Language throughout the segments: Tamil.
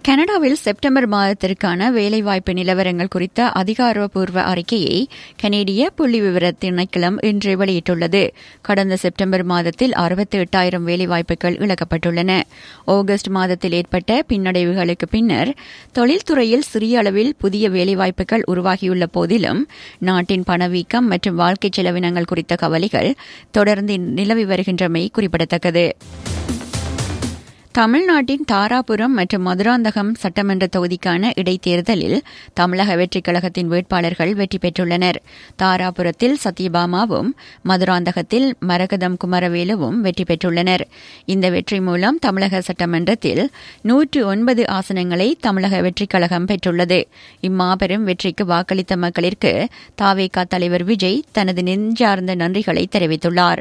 கனடாவில் செப்டம்பர் மாதத்திற்கான வேலைவாய்ப்பு நிலவரங்கள் குறித்த அதிகாரப்பூர்வ அறிக்கையை கனேடிய புள்ளி விவர திணைக்களம் இன்று வெளியிட்டுள்ளது கடந்த செப்டம்பர் மாதத்தில் அறுபத்தி எட்டாயிரம் வேலைவாய்ப்புகள் இழக்கப்பட்டுள்ளன ஆகஸ்ட் மாதத்தில் ஏற்பட்ட பின்னடைவுகளுக்கு பின்னர் தொழில்துறையில் சிறிய அளவில் புதிய வேலைவாய்ப்புகள் உருவாகியுள்ள போதிலும் நாட்டின் பணவீக்கம் மற்றும் வாழ்க்கை செலவினங்கள் குறித்த கவலைகள் தொடர்ந்து நிலவி வருகின்றமை குறிப்பிடத்தக்கது தமிழ்நாட்டின் தாராபுரம் மற்றும் மதுராந்தகம் சட்டமன்ற தொகுதிக்கான இடைத்தேர்தலில் தமிழக வெற்றிக் கழகத்தின் வேட்பாளர்கள் வெற்றி பெற்றுள்ளனர் தாராபுரத்தில் சத்யபாமாவும் மதுராந்தகத்தில் மரகதம் குமரவேலுவும் வெற்றி பெற்றுள்ளனர் இந்த வெற்றி மூலம் தமிழக சட்டமன்றத்தில் நூற்று ஒன்பது ஆசனங்களை தமிழக வெற்றிக் கழகம் பெற்றுள்ளது இம்மாபெரும் வெற்றிக்கு வாக்களித்த மக்களிற்கு தாவேகா தலைவர் விஜய் தனது நெஞ்சார்ந்த நன்றிகளை தெரிவித்துள்ளார்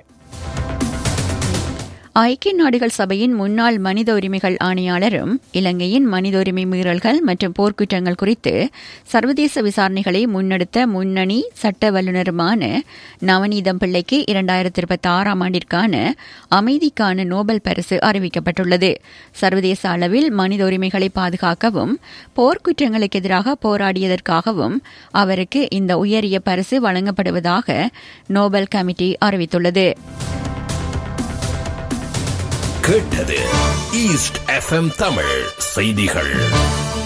ஐக்கிய நாடுகள் சபையின் முன்னாள் மனித உரிமைகள் ஆணையாளரும் இலங்கையின் மனித உரிமை மீறல்கள் மற்றும் போர்க்குற்றங்கள் குறித்து சர்வதேச விசாரணைகளை முன்னெடுத்த முன்னணி சட்ட வல்லுநருமான நவநீதம் பிள்ளைக்கு இரண்டாயிரத்தி இருபத்தி ஆறாம் ஆண்டிற்கான அமைதிக்கான நோபல் பரிசு அறிவிக்கப்பட்டுள்ளது சர்வதேச அளவில் மனித உரிமைகளை பாதுகாக்கவும் போர்க்குற்றங்களுக்கு எதிராக போராடியதற்காகவும் அவருக்கு இந்த உயரிய பரிசு வழங்கப்படுவதாக நோபல் கமிட்டி அறிவித்துள்ளது கேட்டது ஈஸ்ட் எஃப்எம் தமிழ் செய்திகள்